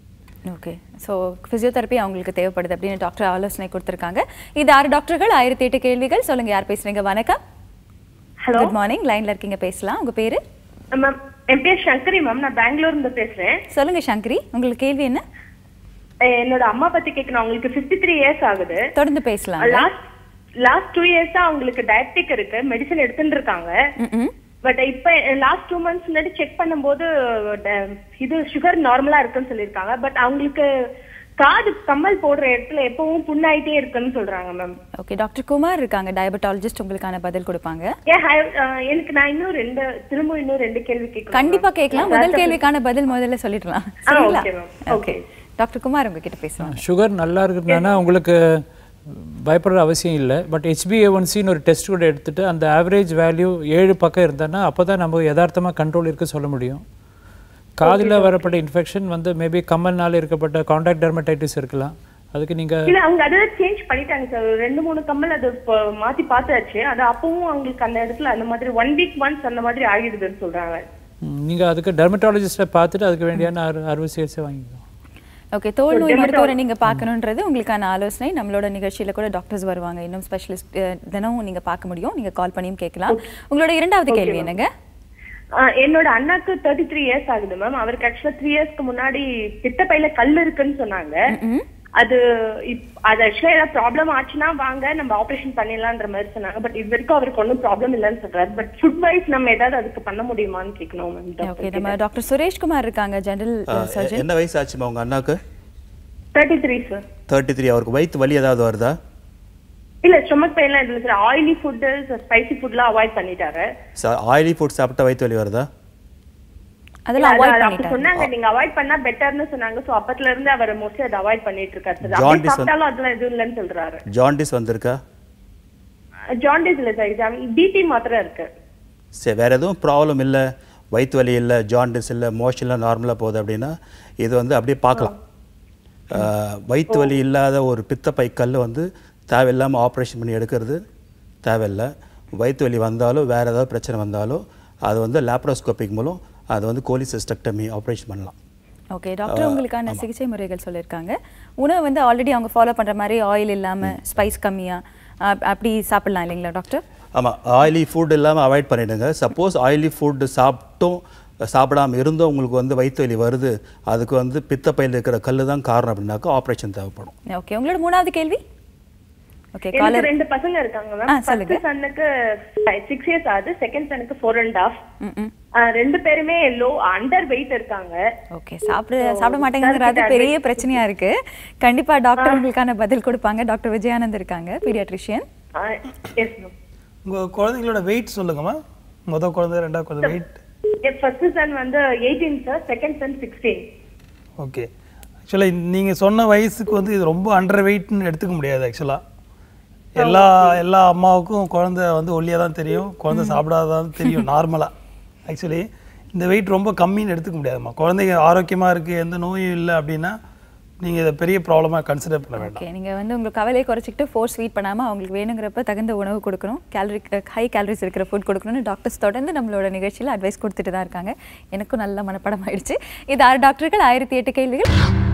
ஓகே ஸோ ஃபிசியோதெரப்பி அவங்களுக்கு தேவைப்படுது அப்படின்னு டாக்டர் ஆலோசனை கொடுத்துருக்காங்க இது ஆறு டாக்டர்கள் ஆயிரத்தி எட்டு கேள்விகள் சொல்லுங்க யார் பேசுறீங்க வணக்கம் Hello. குட் மார்னிங் லைன்ல இருக்கீங்க பேசலாம் உங்க பேரு மேம் என் பேர் சங்கரி மேம் நான் பெங்களூர்ல இருந்து பேசுறேன் சொல்லுங்க சங்கரி உங்களுக்கு கேள்வி என்ன அஹ் என்னோட அம்மா பத்தி கேட்கணும் அவங்களுக்கு 53 த்ரீ இயர்ஸ் ஆகுது தொடர்ந்து பேசலாம் லாஸ்ட் லாஸ்ட் டூ இயர்ஸா அவங்களுக்கு டயபெட்டிக் இருக்கு மெடிசன் எடுத்துட்டு இருக்காங்க பட் இப்ப லாஸ்ட் டூ மந்த்ஸ் முன்னாடி செக் பண்ணும்போது ட- இது சுகர் நார்மலா இருக்குன்னு சொல்லியிருக்காங்க பட் அவங்களுக்கு காது கம்மல் போடுற இடத்துல எப்பவும் புண்ணாயிட்டே இருக்குன்னு சொல்றாங்க மேம் ஓகே டாக்டர் குமார் இருக்காங்க டயபெட்டாலஜிஸ்ட் உங்களுக்கான பதில் கொடுப்பாங்க ஏன் hi- அஹ் எனக்கு நான் இன்னும் ரெண்டு திரும்ப இன்னும் ரெண்டு கேள்வி கேட்கணும் கண்டிப்பா கேட்கலாம் முதல் கேள்விக்கான பதில் முதல்ல சொல்லிடலாம் ஆ, சரிங்களா okay ma'am. Okay doctor Kumar உங்ககிட்ட பேசுவாங்க சுகர் நல்லா இருக்குதுன்னா உங்களுக்கு பயப்படுற அவசியம் இல்லை பட் ஹெச்பிஏஒன்சின்னு ஒரு டெஸ்ட் கூட எடுத்துட்டு அந்த ஆவரேஜ் வேல்யூ ஏழு பக்கம் இருந்ததுன்னா அப்போ தான் நம்ம யதார்த்தமாக கண்ட்ரோல் இருக்க சொல்ல முடியும் காதில் வரப்பட்ட இன்ஃபெக்ஷன் வந்து மேபி கம்மல்னால இருக்கப்பட்ட காண்டாக்ட் டெர்மடைட்டிஸ் இருக்கலாம் அதுக்கு நீங்கள் இல்ல அவங்க அதை சேஞ்ச் பண்ணிட்டாங்க சார் ஒரு ரெண்டு மூணு கம்மல் அது இப்ப மாத்தி பார்த்தாச்சு அது அப்பவும் அவங்களுக்கு அந்த இடத்துல அந்த மாதிரி ஒன் வீக் ஒன்ஸ் அந்த மாதிரி ஆகிடுதுன்னு சொல்றாங்க நீங்கள் அதுக்கு டெர்மட்டாலஜிஸ்ட்டை பார்த்துட்டு அதுக்கு வேண்டியான அறு அறுவை சிகிச்சை வாங்கிக்கணும் ஓகே தோல் So, நோய் dermatolo- மருத்துவரை நீங்க பார்க்கணுன்றது உங்களுக்கான ஆலோசனை நம்மளோட நிகழ்ச்சியில கூட டாக்டர்ஸ் வருவாங்க இன்னும் ஸ்பெஷலிஸ்ட் தினமும் நீங்க பார்க்க முடியும் நீங்க கால் பண்ணியும் கேட்கலாம் உங்களோட இரண்டாவது Okay, கேள்வி ma'am. என்னங்க ஆஹ் என்னோட அண்ணாக்கு தேர்ட்டி த்ரீ இயர்ஸ் ஆகுது மேம் அவருக்கு ஆக்சுவலா த்ரீ இயர்ஸ்க்கு முன்னாடி பித்தப்பையில கல் இருக்குன்னு சொன்னாங்க அது இப்- அது ஆக்சுவலா ஏதாவது ப்ராப்ளம் ஆச்சுன்னா வாங்க நம்ம ஆபரேஷன் பண்ணிடலான்ற மாதிரி சொன்னாங்க பட் இது வரைக்கும் அவருக்கு ஒன்றும் ப்ராப்ளம் இல்லைன்னு சொல்றாரு பட் ஃபுட் வைஸ் நம்ம ஏதாவது அதுக்கு பண்ண முடியுமான்னு கேட்கணும் மேம் ஓகே நம்ம டாக்டர் சுரேஷ்குமார் இருக்காங்க ஜெனரல் சர்ஜன் என்ன வயசு ஆச்சுமா உங்க அண்ணாக்கு thirty three sir thirty three அவருக்கு வயிற்று வலி ஏதாவது வருதா இல்ல ஸ்டொமக் பெயின்லாம் இல்லை சார் ஆயிலி ஃபுட்டு ஸ்பைசி ஃபுட்லாம் அவாய்ட் பண்ணிட்டாரு ஆயிலி ஃபுட் சாப்பிட்டா வயிற்று வலி வருதா அதெல்லாம் அது- அவாய்ட் அது அப்ப பண்ணிட்டாங்க சொன்னாங்க நீங்க அவாய்ட் பண்ணா பெட்டர்னு சொன்னாங்க சோ அப்பத்துல இருந்து அவர் மோஸ்ட்லி அதை அவாய்ட் பண்ணிட்டு இருக்காரு சார் Jaundice அப்படியே வந்து- சாப்பிட்டாலும் அதெல்லாம் எதுவும் இல்லைன்னு சொல்றாரு ஜாண்டிஸ் வந்திருக்கா ஜாண்டிஸ் இல்ல சார் பிபி மாத்திரம் இருக்கு சரி வேறு எதுவும் ப்ராப்ளம் இல்லை வயிற்று வலி இல்லை ஜாண்டிஸ் இல்லை மோஷன்லாம் நார்மலாக போகுது அப்படின்னா இது வந்து அப்படியே பார்க்கலாம் ஆஹ், வயிற்று வலி இல்லாத ஒரு பித்தப்பை கல் வந்து தேவையில்லாமல் ஆப்ரேஷன் பண்ணி எடுக்கிறது தேவையில்லை வயிற்று வலி வந்தாலோ வேறு ஏதாவது பிரச்சனை வந்தாலோ அது வந்து லேப்ரோஸ்கோபிக் மூலம் அது வந்து கோலிசிஸ்டெக்டமி ஆப்ரேஷன் பண்ணலாம் ஓகே டாக்டர் உங்களுக்கான சிகிச்சை முறைகள் சொல்லியிருக்காங்க உணவு வந்து ஆல்ரெடி அவங்க ஃபாலோ பண்ற மாதிரி ஆயில் இல்லாம ஸ்பைஸ் கம்மியா அப்- அப்படி சாப்பிடலாம் இல்லைங்களா டாக்டர் ஆமாம் ஆயிலி ஃபுட் இல்லாமல் அவாய்ட் பண்ணிடுங்க சப்போஸ் ஆயிலி ஃபுட் சாப்பிட்டும் சாப்பிடாம இருந்தும் உங்களுக்கு வந்து வயிற்று வலி வருது அதுக்கு வந்து பித்தப்பையில் இருக்கிற கல் தான் காரணம் அப்படின்னாக்கா ஆப்ரேஷன் தேவைப்படும் ஓகே உங்களோட மூணாவது கேள்வி ஓகே எனக்கு காலர் ரெண்டு பசங்க இருக்காங்க ஆ, மேம் சொல்லுங்க. ஃபர்ஸ்ட் சன்னுக்கு சிக்ஸ் இயர்ஸ் ஆகுது செகண்ட் சனுக்கு ஃபோர் அண்ட் ஹாஃப் ம் ரெண்டு பேருமே லோ அண்டர் வெயிட் இருக்காங்க ஓகே சாப்பிட சாப்பிட மாட்டேங்கிறது பெரிய பிரச்சனையா இருக்கு கண்டிப்பா டாக்டர் உங்களுக்கான பதில் கொடுப்பாங்க டாக்டர் விஜயானந்த் இருக்காங்க பீடியாட்ரிஷியன் எஸ் மேம் உங்க குழந்தைங்களோட வெயிட் சொல்லுங்கம்மா முத குழந்தை ரெண்டாவது குழந்தை வெயிட் ஃபர்ஸ்ட் சன் வந்து eighteen sir second son sixteen okay ஆக்சுவலாக நீங்கள் சொன்ன வயசுக்கு வந்து இது ரொம்ப அண்டர் வெயிட்னு எடுத்துக்க முடியாது ஆக்சுவலாக எல்லா எல்லா அம்மாவுக்கும் குழந்தை வந்து ஒல்லியாக தான் தெரியும் குழந்தை சாப்பிடாதான் தெரியும் நார்மலாக ஆக்சுவலி இந்த வெயிட் ரொம்ப கம்மின்னு எடுத்துக்க முடியாதும்மா குழந்தைங்க ஆரோக்கியமாக இருக்குது எந்த நோயும் இல்லை அப்படின்னா நீங்கள் இதை பெரிய ப்ராப்ளமாக கன்சிடர் பண்ண வேண்டாம் ஓகே நீங்க வந்து உங்களுக்கு கவலையை குறைச்சிக்கிட்டு ஃபோர்ஸ் ஸ்வீட் பண்ணாம அவங்களுக்கு வேணுங்கிறப்ப தகுந்த உணவு கொடுக்கணும் கேலரி ஹை கேலரிஸ் இருக்கிற ஃபுட் கொடுக்கணும்னு டாக்டர்ஸ் தொடர்ந்து நம்மளோட நிகழ்ச்சியில் அட்வைஸ் கொடுத்துட்டு தான் இருக்காங்க எனக்கும் நல்ல மனப்படம் ஆயிடுச்சு இது ஆறு டாக்டர்கள் ஆயிரத்தி எட்டு கேள்விகள்